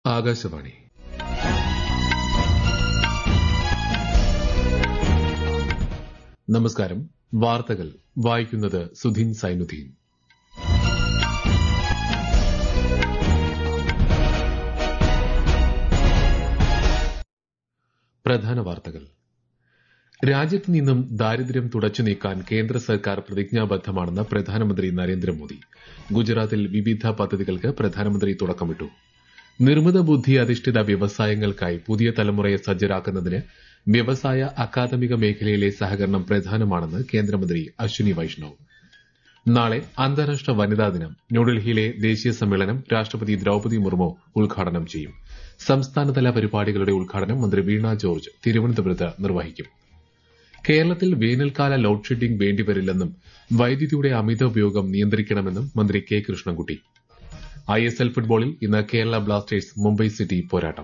ആകാശവാണി നമസ്കാരം വാർത്തകൾ വായിക്കുന്നത് സുധീൻ സൈനുദ്ദീൻ പ്രധാന വാർത്തകൾ രാജ്യത്ത് നിന്നും ദാരിദ്ര്യം തുടച്ചു നീക്കാൻ കേന്ദ്ര സർക്കാർ പ്രതിജ്ഞാബദ്ധമാണെന്ന് പ്രധാനമന്ത്രി നരേന്ദ്രമോദി ഗുജറാത്തിൽ വിവിധ പദ്ധതികൾക്ക് പ്രധാനമന്ത്രി തുടക്കമിട്ടു നിർമ്മിത ബുദ്ധി അധിഷ്ഠിത വ്യവസായങ്ങൾക്കായി പുതിയ തലമുറയെ സജ്ജരാക്കുന്നതിന് വ്യവസായ അക്കാദമിക മേഖലയിലെ സഹകരണം പ്രധാനമാണെന്ന് കേന്ദ്രമന്ത്രി അശ്വിനി വൈഷ്ണവ് നാളെ അന്താരാഷ്ട്ര വനിതാ ദിനം ന്യൂഡൽഹിയിലെ ദേശീയ സമ്മേളനം രാഷ്ട്രപതി ദ്രൌപതി മുർമു ഉദ്ഘാടനം ചെയ്യും സംസ്ഥാനതല പരിപാടികളുടെ ഉദ്ഘാടനം മന്ത്രി വീണ ജോർജ് തിരുവനന്തപുരത്ത് നിർവഹിക്കും കേരളത്തിൽ വേനൽക്കാല ലോഡ് ഷെഡിംഗ് വേണ്ടിവരില്ലെന്നും വൈദ്യുതിയുടെ അമിത ഉപയോഗം നിയന്ത്രിക്കണമെന്നും മന്ത്രി K Krishnankutty I S L ഫുട്ബോളിൽ ഇന്ന് കേരള ബ്ലാസ്റ്റേഴ്സ് മുംബൈ സിറ്റി പോരാട്ടം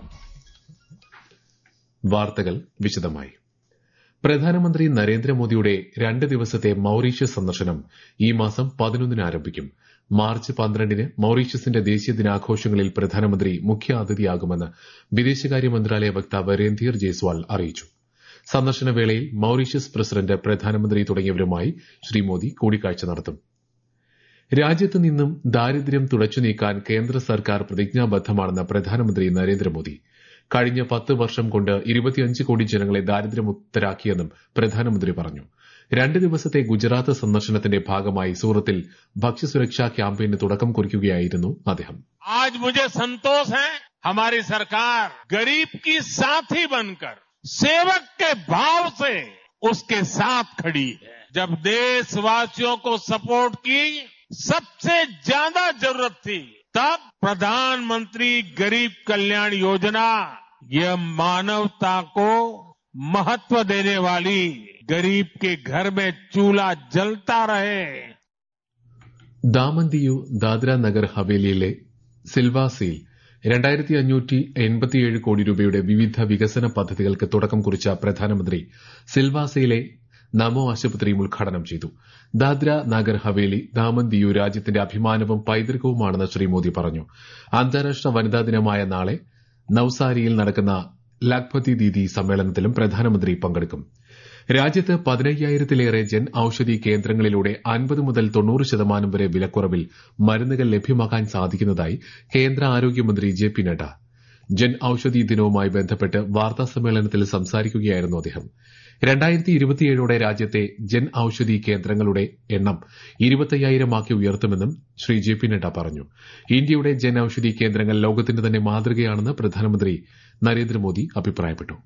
വാർത്തകൾ വിശദമായി പ്രധാനമന്ത്രി നരേന്ദ്രമോദിയുടെ രണ്ട് ദിവസത്തെ മൌറീഷ്യസ് സന്ദർശനം ഈ മാസം പതിനൊന്നിന് ആരംഭിക്കും മാർച്ച് പന്ത്രണ്ടിന് മൌറീഷ്യസിന്റെ ദേശീയ ദിനാഘോഷങ്ങളിൽ പ്രധാനമന്ത്രി മുഖ്യ അതിഥിയാകുമെന്ന് വിദേശകാര്യ മന്ത്രാലയ വക്താവ് രൺധീർ ജയ്സ്വാൾ അറിയിച്ചു സന്ദർശന വേളയിൽ മൌറീഷ്യസ് പ്രസിഡന്റ് പ്രധാനമന്ത്രി തുടങ്ങിയവരുമായി ശ്രീ മോദി കൂടിക്കാഴ്ച നടത്തും രാജ്യത്ത് നിന്നും ദാരിദ്ര്യം തുടച്ചു നീക്കാൻ കേന്ദ്ര സർക്കാർ പ്രതിജ്ഞാബദ്ധമാണെന്ന് പ്രധാനമന്ത്രി നരേന്ദ്രമോദി കഴിഞ്ഞ പത്ത് വർഷം കൊണ്ട് ഇരുപത്തിയഞ്ച് കോടി ജനങ്ങളെ ദാരിദ്ര്യമുക്തരാക്കിയെന്നും പ്രധാനമന്ത്രി പറഞ്ഞു രണ്ട് ദിവസത്തെ ഗുജറാത്ത് സന്ദർശനത്തിന്റെ ഭാഗമായി സൂറത്തിൽ ഭക്ഷ്യസുരക്ഷാ ക്യാമ്പയിന് തുടക്കം കുറിക്കുകയായിരുന്നു അദ്ദേഹം आज मुझे संतोष है हमारी सरकार गरीब की साथी बनकर सेवक के भाव से उसके साथ खड़ी है जब देशवासियों को सपोर्ट की सबसे ज्यादा जरूरत थी तब प्रधानमंत्री गरीब कल्याण योजना यह मानवता को महत्व देने वाली गरीब के घर में चूल्हा जलता रहे ദാമന്തിയു ദാദ്ര നഗർ ഹവേലിയിലെ സിൽവാസിയിൽ രണ്ടായിരത്തി അഞ്ഞൂറ്റി എൺപത്തിയേഴ് കോടി രൂപയുടെ വിവിധ വികസന പദ്ധതികൾക്ക് തുടക്കം കുറിച്ച പ്രധാനമന്ത്രി സിൽവാസയിലെ നമോ ആശുപത്രിയും ഉദ്ഘാടനം ചെയ്തു ദാദ്ര നാഗർ ഹവേലി ദാമന്തിയു രാജ്യത്തിന്റെ അഭിമാനവും പൈതൃകവുമാണെന്ന് ശ്രീ മോദി പറഞ്ഞു അന്താരാഷ്ട്ര വനിതാ ദിനമായ നാളെ നൌസാരിയിൽ നടക്കുന്ന ലഖ്പതി ദീദി സമ്മേളനത്തിലും പ്രധാനമന്ത്രി പങ്കെടുക്കും രാജ്യത്ത് പതിനയ്യായിരത്തിലേറെ ജൻ ഔഷധി കേന്ദ്രങ്ങളിലൂടെ അൻപത് മുതൽ തൊണ്ണൂറ് ശതമാനം വരെ വിലക്കുറവിൽ മരുന്നുകൾ ലഭ്യമാക്കാൻ സാധിക്കുന്നതായി കേന്ദ്ര ആരോഗ്യമന്ത്രി ജെ പി നഡ്ഡ ജൻ ഔഷധി ദിനവുമായി ബന്ധപ്പെട്ട് വാർത്താ സമ്മേളനത്തിൽ സംസാരിക്കുകയായിരുന്നു അദ്ദേഹം രണ്ടായിരത്തി ഇരുപത്തിയേഴോടെ രാജ്യത്തെ ജൻ ഔഷധി കേന്ദ്രങ്ങളുടെ എണ്ണം ഇരുപത്തയ്യായിരമാക്കി ഉയർത്തുമെന്നും ശ്രീ ജെ പി നഡ്ഡ പറഞ്ഞു ഇന്ത്യയുടെ ജൻ ഔഷധി കേന്ദ്രങ്ങൾ ലോകത്തിന് തന്നെ മാതൃകയാണെന്ന് പ്രധാനമന്ത്രി നരേന്ദ്രമോദി അഭിപ്രായപ്പെട്ടു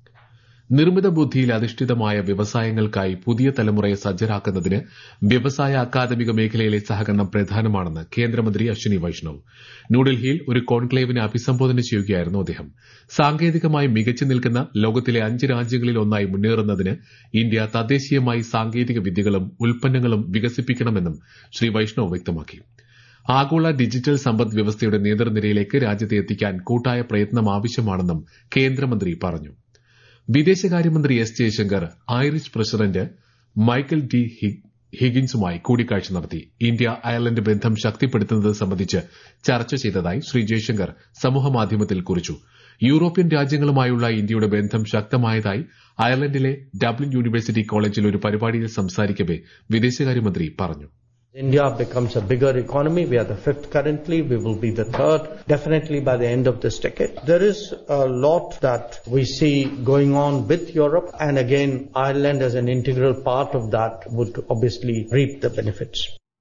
നിർമ്മിത ബുദ്ധിയിൽ അധിഷ്ഠിതമായ വ്യവസായങ്ങൾക്കായി പുതിയ തലമുറയെ സജ്ജരാക്കുന്നതിന് വ്യവസായ അക്കാദമിക മേഖലയിലെ സഹകരണം പ്രധാനമാണെന്ന് കേന്ദ്രമന്ത്രി അശ്വിനി വൈഷ്ണവ് ന്യൂഡൽഹിയിൽ ഒരു കോൺക്ലേവിനെ അഭിസംബോധന ചെയ്യുകയായിരുന്നു അദ്ദേഹം സാങ്കേതികമായി മികച്ചു നിൽക്കുന്ന ലോകത്തിലെ അഞ്ച് രാജ്യങ്ങളിൽ ഒന്നായി മുന്നേറുന്നതിന് ഇന്ത്യ തദ്ദേശീയമായി സാങ്കേതിക വിദ്യകളും ഉൽപ്പന്നങ്ങളും വികസിപ്പിക്കണമെന്നും ശ്രീ വൈഷ്ണവ് വ്യക്തമാക്കി ആഗോള ഡിജിറ്റൽ സമ്പദ് വ്യവസ്ഥയുടെ നേതൃനിരയിലേക്ക് രാജ്യത്തെ എത്തിക്കാൻ കൂട്ടായ പ്രയത്നം ആവശ്യമാണെന്നും കേന്ദ്രമന്ത്രി പറഞ്ഞു വിദേശകാര്യമന്ത്രി S Jaishankar Irish president Michael D ഹിഗിൻസുമായി കൂടിക്കാഴ്ച നടത്തി ഇന്ത്യ അയർലൻഡ് ബന്ധം ശക്തിപ്പെടുത്തുന്നത് സംബന്ധിച്ച് ചർച്ച ചെയ്തതായി ശ്രീ ജയശങ്കർ സമൂഹമാധ്യമത്തിൽ കുറിച്ചു യൂറോപ്യൻ രാജ്യങ്ങളുമായുള്ള ഇന്ത്യയുടെ ബന്ധം ശക്തമായതായി അയർലൻഡിലെ ഡബ്ലിൻ യൂണിവേഴ്സിറ്റി കോളേജിൽ ഒരു പരിപാടിയിൽ സംസാരിക്കവെ വിദേശകാര്യമന്ത്രി പറഞ്ഞു India becomes a bigger economy. We are the fifth currently. We will be the third, definitely by the end of this decade. There is a lot that we see going on with Europe, and again, Ireland as an integral part of that would obviously reap the benefits.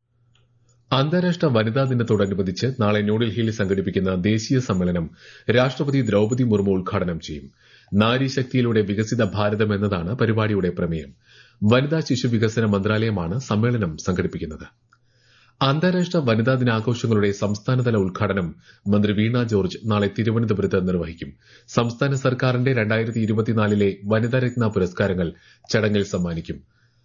അന്താരാഷ്ട്ര വനിതാ ദിനത്തോടനുബന്ധിച്ച് നാളെ ന്യൂഡൽഹിയിൽ സംഘടിപ്പിക്കുന്ന ദേശീയ സമ്മേളനം രാഷ്ട്രപതി ദ്രൌപതി മുർമു ഉദ്ഘാടനം ചെയ്യും നാരീശക്തിയിലൂടെ വികസിത ഭാരതം എന്നതാണ് പരിപാടിയുടെ പ്രമേയം വനിതാ ശിശു വികസന മന്ത്രാലയമാണ് സമ്മേളനം സംഘടിപ്പിക്കുന്നത് അന്താരാഷ്ട്ര വനിതാ ദിനാഘോഷങ്ങളുടെ സംസ്ഥാനതല ഉദ്ഘാടനം മന്ത്രി വീണ ജോർജ് നാളെ തിരുവനന്തപുരത്ത് നിർവഹിക്കും സംസ്ഥാന സർക്കാരിന്റെ രണ്ടായിരത്തി ഇരുപത്തിനാലിലെ വനിതാരത്ന പുരസ്കാരങ്ങൾ ചടങ്ങിൽ സമ്മാനിക്കും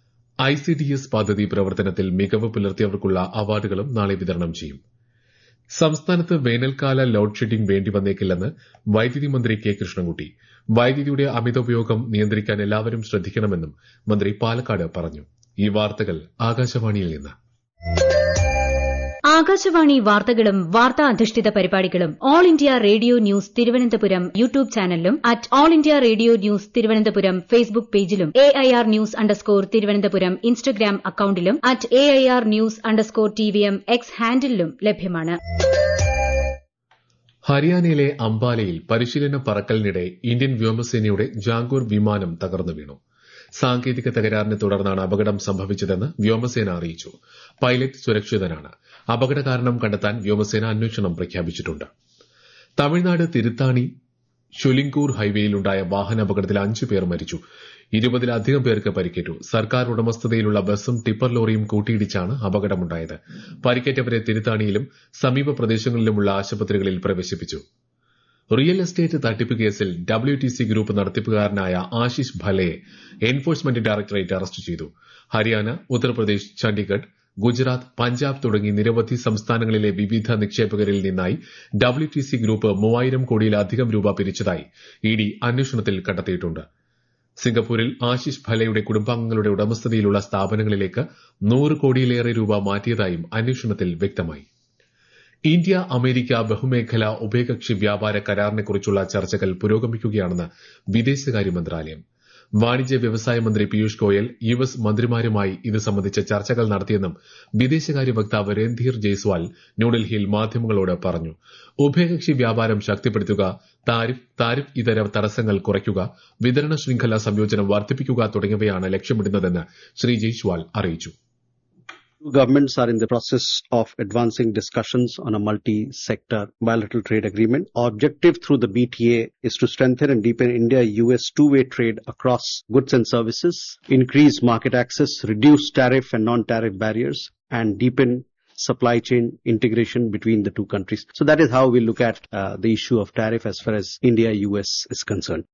ഐസിഡിഎസ് പദ്ധതി പ്രവർത്തനത്തിൽ മികവ് പുലർത്തിയവർക്കുള്ള അവാർഡുകളും നാളെ വിതരണം ചെയ്യും സംസ്ഥാനത്ത് വേനൽക്കാല ലോഡ് ഷെഡിംഗ് വേണ്ടിവന്നേക്കില്ലെന്ന് വൈദ്യുതി മന്ത്രി കെ കൃഷ്ണൻകുട്ടി വൈദ്യുതിയുടെ അമിതോപയോഗം നിയന്ത്രിക്കാൻ എല്ലാവരും ശ്രദ്ധിക്കണമെന്നും മന്ത്രി പാലക്കാട് പറഞ്ഞു ഈ വാർത്തകൾ ആകാശവാണിയിൽ നിന്ന് ആകാശവാണി വാർത്തകളും വാർത്താ അധിഷ്ഠിത പരിപാടികളും All India Radio News Thiruvananthapuram YouTube ചാനലിലും at All India Radio News Thiruvananthapuram Facebook പേജിലും A I R news underscore Thiruvananthapuram Instagram അക്കൌണ്ടിലും at A I R news underscore T V M X ഹാൻഡിലും ലഭ്യമാണ് ഹരിയാനയിലെ അംബാലയിൽ പരിശീലന പറക്കലിനിടെ ഇന്ത്യൻ വ്യോമസേനയുടെ ജാഗൂർ വിമാനം തകർന്നു വീണു സാങ്കേതിക തകരാറിനെ തുടർന്നാണ് അപകടം സംഭവിച്ചതെന്ന് വ്യോമസേന അറിയിച്ചു പൈലറ്റ് സുരക്ഷിതനാണ് അപകട കാരണം കണ്ടെത്താൻ വ്യോമസേന അന്വേഷണം പ്രഖ്യാപിച്ചിട്ടുണ്ട് തമിഴ്നാട് തിരുത്താണി ഷൊലിങ്കൂർ ഹൈവേയിലുണ്ടായ വാഹനാപകടത്തിൽ അഞ്ചു പേർ മരിച്ചു ഇരുപതിലധികം പേർക്ക് പരിക്കേറ്റു സർക്കാർ ഉടമസ്ഥതയിലുള്ള ബസ്സും ടിപ്പർ ലോറിയും കൂട്ടിയിടിച്ചാണ് അപകടമുണ്ടായത് പരിക്കേറ്റവരെ തിരുത്താണിയിലും സമീപ പ്രദേശങ്ങളിലുമുള്ള ആശുപത്രികളിൽ പ്രവേശിപ്പിച്ചു റിയൽ എസ്റ്റേറ്റ് തട്ടിപ്പ് കേസിൽ ഡബ്ല്യു ടി സി ഗ്രൂപ്പ് നടത്തിപ്പുകാരനായ ആശിഷ് ഭലയെ എൻഫോഴ്സ്മെന്റ് ഡയറക്ടറേറ്റ് അറസ്റ്റ് ചെയ്തു ഹരിയാന ഉത്തർപ്രദേശ് ചണ്ഡീഗഡ് ഗുജറാത്ത് പഞ്ചാബ് തുടങ്ങി നിരവധി സംസ്ഥാനങ്ങളിലെ വിവിധ നിക്ഷേപകരിൽ നിന്നായി ഡബ്ല്യു ടി സി ഗ്രൂപ്പ് മൂവായിരം കോടിയിലധികം രൂപ പിരിച്ചതായി ഇ ഡി അന്വേഷണത്തിൽ കണ്ടെത്തിയിട്ടുണ്ട് സിംഗപ്പൂരിൽ ആശിഷ് ഭലയുടെ കുടുംബാംഗങ്ങളുടെ ഉടമസ്ഥതയിലുള്ള സ്ഥാപനങ്ങളിലേക്ക് നൂറ് കോടിയിലേറെ രൂപ മാറ്റിയതായും അന്വേഷണത്തിൽ വ്യക്തമായി ഇന്ത്യ അമേരിക്ക ബഹുമേഖലാ ഉഭയകക്ഷി വ്യാപാര കരാറിനെക്കുറിച്ചുള്ള ചർച്ചകൾ പുരോഗമിക്കുകയാണെന്ന് വിദേശകാര്യ മന്ത്രാലയം വാണിജ്യ വ്യവസായ മന്ത്രി പീയൂഷ് ഗോയൽ യു എസ് മന്ത്രിമാരുമായി ഇത് സംബന്ധിച്ച ചർച്ചകൾ നടത്തിയെന്നും വിദേശകാര്യ വക്താവ് രൺധീർ ജയ്സ്വാൾ ന്യൂഡൽഹിയിൽ മാധ്യമങ്ങളോട് പറഞ്ഞു ഉഭയകക്ഷി വ്യാപാരം ശക്തിപ്പെടുത്തുക താരിഫ് താരിഫ് ഇതര തടസ്സങ്ങൾ കുറയ്ക്കുക വിതരണ ശൃംഖല സംയോജനം വർദ്ധിപ്പിക്കുക തുടങ്ങിയവയാണ് ലക്ഷ്യമിടുന്നതെന്ന് ശ്രീ ജയ്സ്വാൾ അറിയിച്ചു Two governments are in the process of advancing discussions on a multi-sector bilateral trade agreement. Our objective through the BTA is to strengthen and deepen India-US two-way trade across goods and services, increase market access, reduce tariff and non-tariff barriers, and deepen supply chain integration between the two countries. So that is how we look at uh, the issue of tariff as far as India-US is concerned.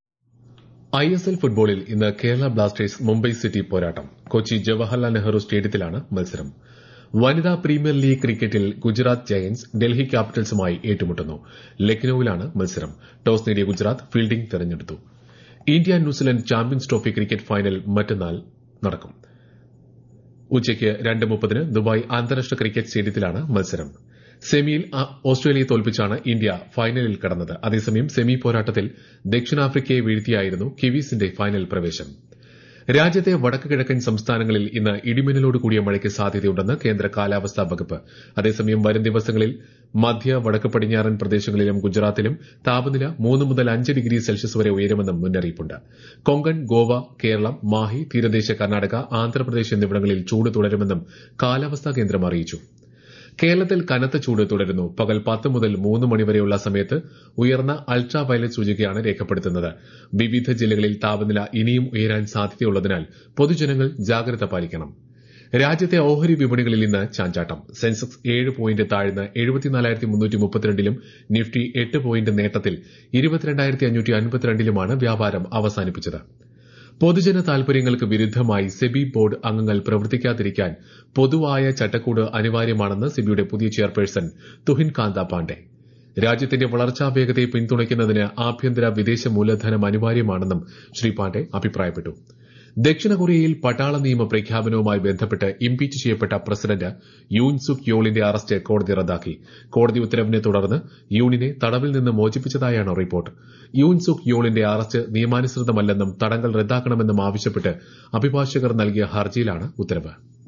I S L ഫുട്ബോളിൽ ഇന്ന് Kerala Blasters Mumbai city പോരാട്ടം കൊച്ചി ജവഹർലാൽ നെഹ്റു സ്റ്റേഡിയത്തിലാണ് മത്സരം വനിതാ premier league ക്രിക്കറ്റിൽ Gujarat giants Delhi ക്യാപിറ്റൽസുമായി ഏറ്റുമുട്ടുന്നു ലക്നൌവിലാണ് മത്സരം ടോസ് നേടിയ ഗുജറാത്ത് ഫീൽഡിംഗ് തെരഞ്ഞെടുത്തു India New Zealand champions trophy cricket final മറ്റന്നാൾ നടക്കും ഉച്ചയ്ക്ക് രണ്ട് മുപ്പതിന് ദുബായ് അന്താരാഷ്ട്ര ക്രിക്കറ്റ് സ്റ്റേഡിയത്തിലാണ് മത്സരം സെമിയിൽ ഓസ്ട്രേലിയയെ തോൽപ്പിച്ചാണ് ഇന്ത്യ ഫൈനലിൽ കടന്നത് അതേസമയം സെമി പോരാട്ടത്തിൽ ദക്ഷിണാഫ്രിക്കയെ വീഴ്ത്തിയായിരുന്നു കിവീസിന്റെ ഫൈനൽ പ്രവേശം രാജ്യത്തെ വടക്ക് കിഴക്കൻ സംസ്ഥാനങ്ങളിൽ ഇന്ന് ഇടിമിന്നലോട് കൂടിയ മഴയ്ക്ക് സാധ്യതയുണ്ടെന്ന് കേന്ദ്ര കാലാവസ്ഥാ വകുപ്പ് അതേസമയം വരും ദിവസങ്ങളിൽ മധ്യ വടക്ക് പടിഞ്ഞാറൻ പ്രദേശങ്ങളിലും ഗുജറാത്തിലും താപനില മൂന്ന് മുതൽ അഞ്ച് ഡിഗ്രി സെൽഷ്യസ് വരെ ഉയരുമെന്നും മുന്നറിയിപ്പുണ്ട് കൊങ്കൺ ഗോവ കേരളം മാഹി തീരദേശ കർണാടക ആന്ധ്രാപ്രദേശ് എന്നിവിടങ്ങളിൽ ചൂട് തുടരുമെന്നും കാലാവസ്ഥാ കേന്ദ്രം അറിയിച്ചു കേരളത്തിൽ കനത്ത ചൂട് തുടരുന്നു പകൽ പത്ത് മുതൽ മൂന്ന് മണിവരെയുള്ള സമയത്ത് ഉയർന്ന അൾട്രാ വയലറ്റ് സൂചികയാണ് രേഖപ്പെടുത്തുന്നത് വിവിധ ജില്ലകളിൽ താപനില ഇനിയും ഉയരാൻ സാധ്യതയുള്ളതിനാൽ പൊതുജനങ്ങൾ ജാഗ്രത പാലിക്കണം രാജ്യത്തെ ഓഹരി വിപണികളിൽ ഇന്ന് ചാഞ്ചാട്ടം സെൻസെക്സ് ഏഴ് പോയിന്റ് താഴ്ന്ന് എഴുപത്തിനാലായിരത്തി മുന്നൂറ്റി മുപ്പത്തിരണ്ടിലും നിഫ്റ്റി എട്ട് പോയിന്റ് നേട്ടത്തിൽ ഇരുപത്തിരണ്ടായിരത്തി അഞ്ഞൂറ്റി അൻപത്തിരണ്ടിലുമാണ് വ്യാപാരം അവസാനിപ്പിച്ചത് പൊതുജന താൽപര്യങ്ങൾക്ക് വിരുദ്ധമായി സെബി ബോർഡ് അംഗങ്ങൾ പ്രവർത്തിക്കാതിരിക്കാൻ പൊതുവായ ചട്ടക്കൂട് അനിവാര്യമാണെന്ന് സെബിയുടെ പുതിയ ചെയർപേഴ്സൺ തുഹിൻ കാന്ത പാണ്ഡെ രാജ്യത്തിന്റെ വളർച്ചാ വേഗതയെ പിന്തുണയ്ക്കുന്നതിന് ആഭ്യന്തര വിദേശ മൂലധനം അനിവാര്യമാണെന്നും ശ്രീ പാണ്ഡെ അഭിപ്രായപ്പെട്ടു ദക്ഷിണ കൊറിയയിൽ പട്ടാള നിയമ പ്രഖ്യാപനവുമായി ബന്ധപ്പെട്ട് ഇംപീച്ച് ചെയ്യപ്പെട്ട പ്രസിഡന്റ് യൂൻ സുക് യോളിന്റെ അറസ്റ്റ് കോടതി റദ്ദാക്കി കോടതി ഉത്തരവിനെ തുടർന്ന് യൂണിനെ തടവിൽ നിന്ന് മോചിപ്പിച്ചതായാണ് റിപ്പോർട്ട് യൂൻ സുക് യോളിന്റെ അറസ്റ്റ് നിയമാനുസൃതമല്ലെന്നും തടങ്കൽ റദ്ദാക്കണമെന്നും ആവശ്യപ്പെട്ട് അഭിഭാഷകർ നൽകിയ ഹർജിയിലാണ് ഉത്തരവ്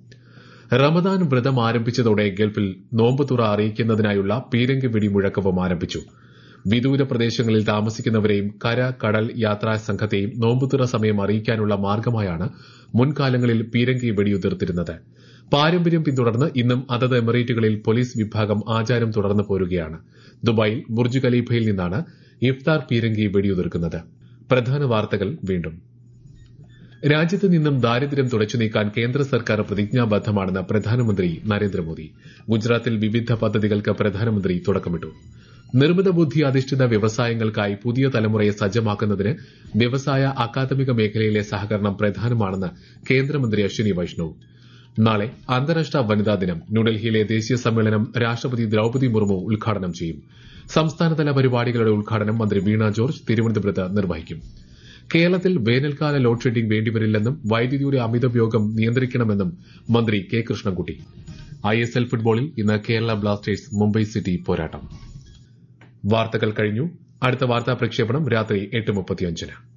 റമദാൻ വ്രതം ആരംഭിച്ചതോടെ ഗൾഫിൽ നോമ്പുതുറ അറിയിക്കുന്നതിനായുള്ള പീരങ്കി വെടിമുഴക്കവും ആരംഭിച്ചു വിദൂര പ്രദേശങ്ങളിൽ താമസിക്കുന്നവരെയും കര കടൽ യാത്രാ സംഘത്തെയും നോമ്പുതുറ സമയം അറിയിക്കാനുള്ള മാർഗമായാണ് മുൻകാലങ്ങളിൽ പീരങ്കി വെടിയുതിർത്തിരുന്നത് പാരമ്പര്യം പിന്തുടർന്ന് ഇന്നും അതത് എമിറേറ്റുകളിൽ പോലീസ് വിഭാഗം ആചാരം തുടർന്നു പോരുകയാണ് ദുബായിൽ ബുർജ് ഖലീഫയിൽ നിന്നാണ് ഇഫ്താർ പീരങ്കി വെടിയുതിർക്കുന്നത് പ്രധാന വാർത്തകൾ വീണ്ടും രാജ്യത്ത് നിന്നും ദാരിദ്ര്യം തുടച്ചു നീക്കാൻ കേന്ദ്ര സർക്കാർ പ്രതിജ്ഞാബദ്ധമാണെന്ന് പ്രധാനമന്ത്രി നരേന്ദ്രമോദി ഗുജറാത്തിൽ വിവിധ പദ്ധതികൾക്ക് പ്രധാനമന്ത്രി തുടക്കമിട്ടു നിർമ്മിത ബുദ്ധി അധിഷ്ഠിത വ്യവസായങ്ങൾക്കായി പുതിയ തലമുറയെ സജ്ജമാക്കുന്നതിന് വ്യവസായ അക്കാദമിക മേഖലയിലെ സഹകരണം പ്രധാനമാണെന്ന് കേന്ദ്രമന്ത്രി അശ്വിനി വൈഷ്ണവ് നാളെ അന്താരാഷ്ട്ര വനിതാ ദിനം ന്യൂഡൽഹിയിലെ ദേശീയ സമ്മേളനം രാഷ്ട്രപതി ദ്രൌപതി മുർമു ഉദ്ഘാടനം ചെയ്യും സംസ്ഥാനതല പരിപാടികളുടെ ഉദ്ഘാടനം മന്ത്രി വീണ ജോർജ് തിരുവനന്തപുരത്ത് നിർവഹിക്കും കേരളത്തിൽ വേനൽക്കാല ലോഡ് ഷെഡിംഗ് വേണ്ടിവരില്ലെന്നും വൈദ്യുതിയുടെ അമിതോപയോഗം നിയന്ത്രിക്കണമെന്നും മന്ത്രി K Krishnankutty I S L ഫുട്ബോളിൽ ഇന്ന് കേരള ബ്ലാസ്റ്റേഴ്സ് മുംബൈ സിറ്റി പോരാട്ടം വാർത്തകൾ കഴിഞ്ഞു അടുത്ത വാർത്താ പ്രക്ഷേപണം രാത്രി എട്ട് മുപ്പത്തിയഞ്ചിന്